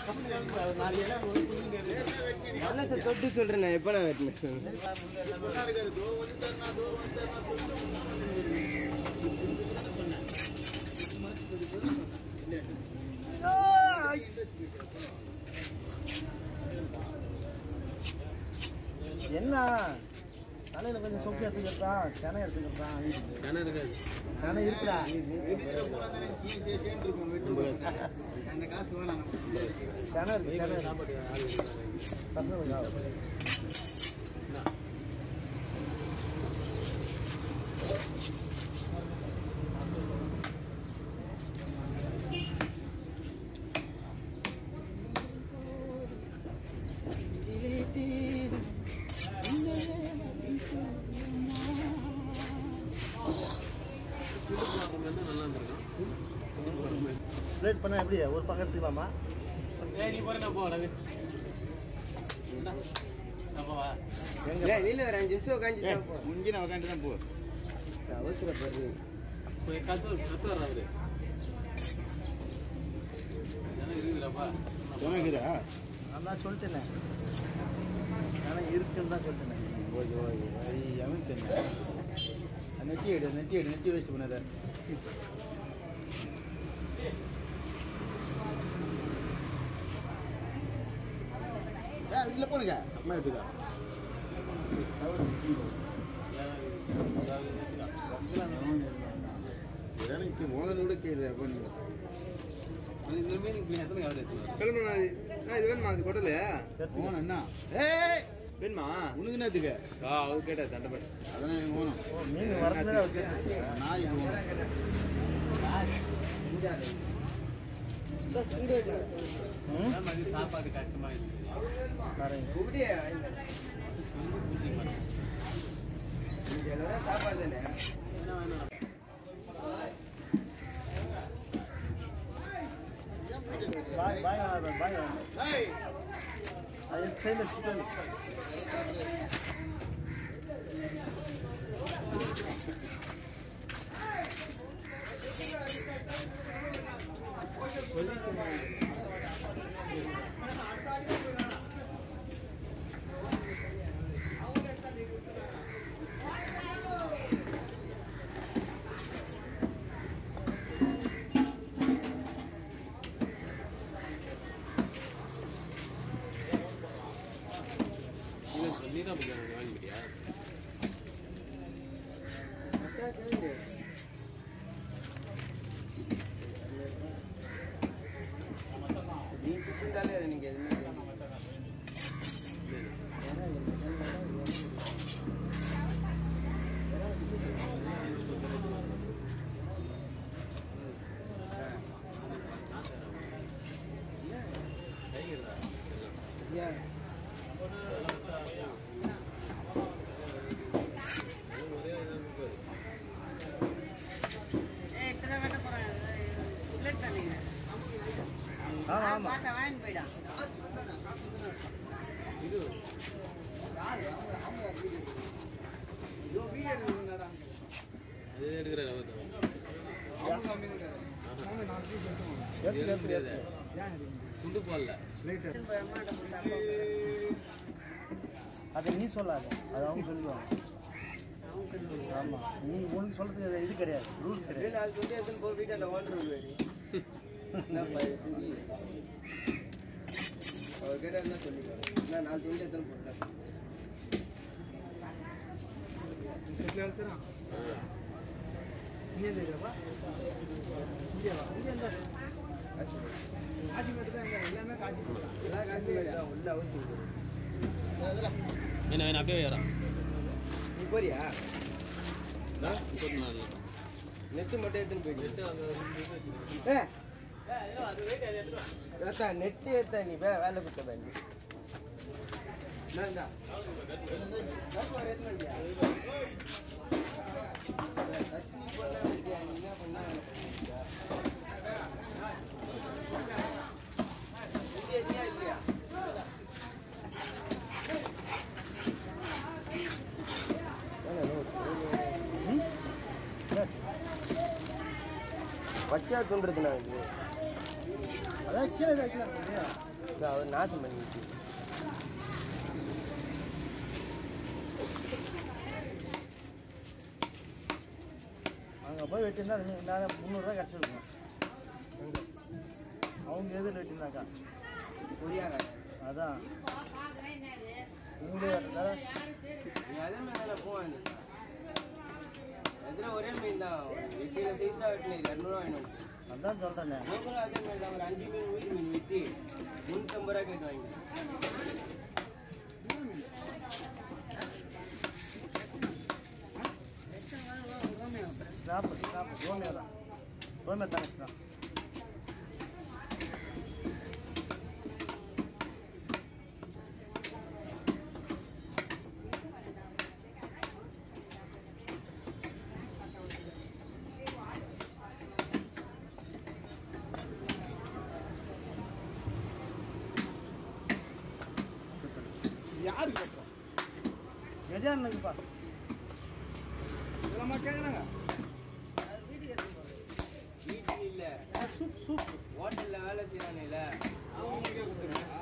மனசை தொட்டு சொல்றேன் நான் எப்ப நான் வெட்டினேன் என்ன தலையில கொஞ்சம் சொப்பு எடுத்துக்கிட்டான் செனை எடுத்துக்கிட்டான் சென இருக்காது செனை இருக்குடா அந்த காசு வேணாம் நமக்கு. செனை இருக்கு செனை இருக்கு. சாப்பாடு ஆள் இருக்காங்க. பசங்களுக்கா சுடு பாத்திரம் இருந்தா நல்லா இருந்திருக்கும் பிளேட் பண்ணா எப்படி ஒரு பக்கம் எடுத்துக்கலாமா ஏய் நீ போற நான் போறேன் என்ன அப்பவா டேய், நீல ஒரு அஞ்சு நிமிஷம் உட்காந்து முஞ்சின உக்காந்து தான் போ அவசரப்படுறது போய் கத்து கத்து வர்ற அவரு சென இருக்குதுடாப்பா உனக்குதா நான் தான் சொல்லிட்டேனே செனை இருக்குன்னு தான் சொல்லிட்டேனே ஓகே ஓகே அது அவன் சொன்ன நெட்டி எடு நெட்டி எடு நெட்டி வேஸ்ட் பண்ணாத இல்லை போனுங்க அம்மா எடுத்துக்கா எனக்கு மோகன் கூட கேள்வி பண்ணுங்க இந்த மீன் இப்படி எத்தனை கவர் எடுத்துக்கலாம் கிளம்புமா இது வேணுமா அது கொட்டலையா மோகன் அண்ணா ஏய் வேணுமா உனக்கு என்னத்துக்கு அவர் கேட்டா சண்டை போட்டு அதான் எனக்கு மோகனம் ஓ மீன் வரதுல அவர் கேட்டு நாய் மோகனம் சாப்பாடு கஷ்டமா இருந்துச்சு இப்படியே சாப்பாடு தானே பாய் பாய் பாய் பாய் அது சைடில் சிக்கன் நீரா புக்கு வாங்கிக்கிறியா நீ குடிச்சிருந்தாலே அது நீங்க எதுவுமே தெரியாது. ஏன்? ஏய், இப்பதான் வெட்ட போறேன். bullet பண்ணிங்க. ஆமாம் ஆமாம் பார்த்தா வாங்கிட்டு போயிடான். அது எடுக்கிற அவர் எடுத்து எடுத்து துண்டு போடல எடுத்துன்னு போய் அம்மாட்ட கொடுத்தா அப்பா கொடுத்தாரு. அதை நீ சொல்லாத அது அவங்க சொல்லுவாங்க ஆமாம் நீ ஒன்று சொல்கிறது இது கிடையாது ரூல்ஸ் இதே கிடையாது நாலு துண்டு எடுத்துன்னு போய் வீட்டில் ஓடுறது பாரு. என்னப்பா இது சரி? அவர் கேட்டா என்ன சொல்லிக்கலாம் நான் நாலு துண்டு எடுத்துன்னு போட்டேன் எல்லா காசும் வேணும். உள்ள அவசியம் இல்லை. என்ன வேணும் அப்படியே வரேன் நீ போறியா முப்பத்தி நாலு நெட்டு மட்டும் எடுத்துன்னு போயிடு எட்டு அந்த ஏ தாத்தா நெட்டு ஏத்தா நீ பே வேலை கொடுத்த பேண்டி நான் தான் என்ன பண்ணா இல்லையா பச்சா துண்டுறது நான் இது அதான் ஏன் கீழே தான் வைக்கலாம் இல்லையா அவர் நாசம் பண்ணிடுச்சு அங்கே போய் வெட்டியிருந்தா ரெண்டு நாள் முந்நூறுரூவா கிடச்சிருக்கும் அவங்க எதில் வெட்டியிருந்தாக்கா புரியாத அதான் உங்களே வேறு நீ அதே மாதிரி தானே போவாங்க எதிர ஒரே மீன் தான் வெட்டியில் சைஸாக வெட்டினது இரநூறுவா வேணும் அதான் சொல்கிறேனே நோக்கரும் அதே மாதிரி தான் ஒரு அஞ்சு மீன் உயிர் மீன் வெட்டி முந்நூற்றம்பது ரூபா கேட்டு வாங்கி ஸ்னாப்பு ஸ்னாப்பு ரோமியா தான் ரோமியா தானே ஸ்னாப் யாருக்கு கட்டுறோம் கஜானுக்குப்பா இதெல்லாமா கேட்குறாங்க வீட்டில் இல்லை சூப் சூப் ஹோட்டலில் வேலை செய்கிறானுல்ல அவங்களுக்கே கொடுத்துருங்க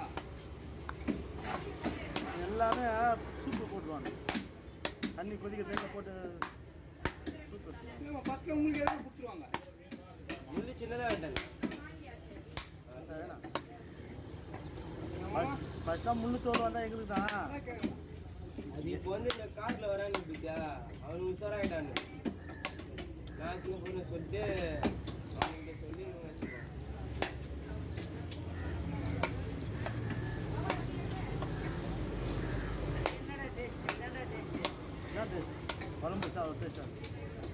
எல்லாமே சூப்பு போட்டுருவாங்க தண்ணி கொதிக்க தேங்க போட்டு சூப் எடுத்துருவாங்க இல்லைம்மா ஃபஸ்ட்டில் உங்களுக்கு எதாவது கொடுத்துருவாங்க முள்ளு சின்னதாக வெட்டாங்க ஃபஸ்ட்டாக முள்ளு தோல் வந்தால் எங்களுக்கு தான் அதான் கேட்குறேன் அது இப்போ வந்து இந்த காட்டில் வரான்னு பிடிக்கா அவனுக்கு உஷாராயிட்டானு நான் சின்ன பொண்ணு சொல்லிட்டு அவனுக்கு சொல்லி இவங்க வச்சுக்குவாங்க. என்னடா டேஸ்ட் என்னடா டேஸ்ட் என்ன டேஸ்ட் குழம்பு சா டேஸ்ட்டாக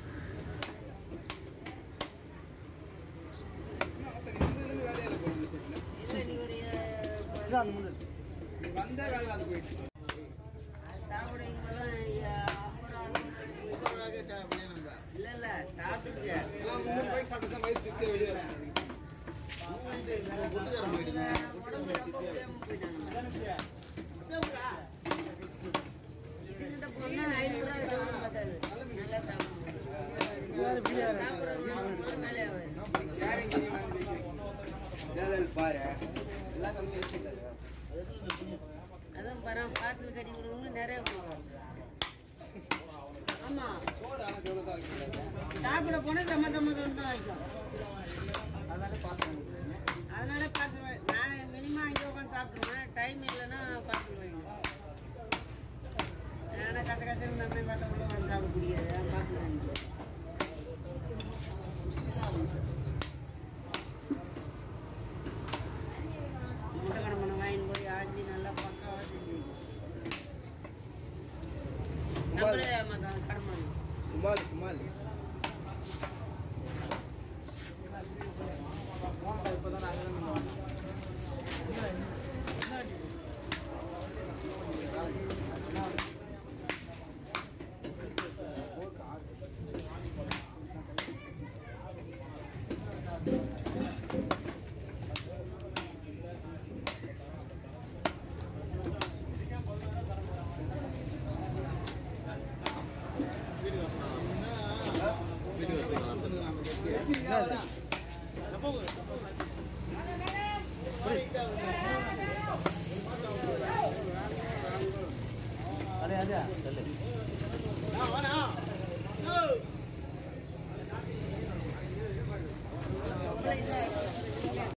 இன்னும் ஒருத்தர் இருந்து வேலையில் போகணும் விஷயத்தில் இல்லை நீ ஒரு வச்சுதான் அந்த முள்ளு நீ வந்தே வேலை அது போயிட்டு அது சாப்பிட இங்கெல்லாம் ஐம்பது ரூபா சாப்பிடே நம்ம இல்லை இல்லை சாப்பிட்டுருக்க எல்லாம் முந்நூறு ரூபாய்க்கு சாப்பிட்டு தான் வயிறு திருப்தியாக வெளியே வராங்க உடம்பு ரொம்ப முடியாம போயிட்டாங்க இதுகிட்ட போனா ஐநூறு ரூபா வச்சு பார்த்தாது நல்லா சாப்பிடுவோம் சாப்பிட்றவங்க மேலே பாரு எல்லாம் கம்மி வச்சுருக்காரு அதான் பரவ பார்சல் கட்டி கொடுக்கணும் நிறைய கொடுக்குறாங்க ஆமா சோறு ஆனால் எவ்வளோ தான் வைக்கிறாங்க சாப்பிட போனா தம்ம தம்ம தான் வைக்கும் அதனால பார்சல் நான் மினிமம் இங்கே உட்காந்து சாப்பிடுவேன் டைம் இல்லைன்னா பார்சல் வாங்கிடுவேன் ஏன்னா கச கசன்னு நம்ம பார்த்தா உள்ள வந்து சாப்பிட முடியாது பார்சல் வாங்கிடுவேன் முட்டை கடமனை வாங்கிட்டு போய் ஆஞ்சி நல்லா பக்காவாக செஞ்சு வைக்கணும். நம்மளே மற்ற கடமை சுமால் சுமால் அதே அதே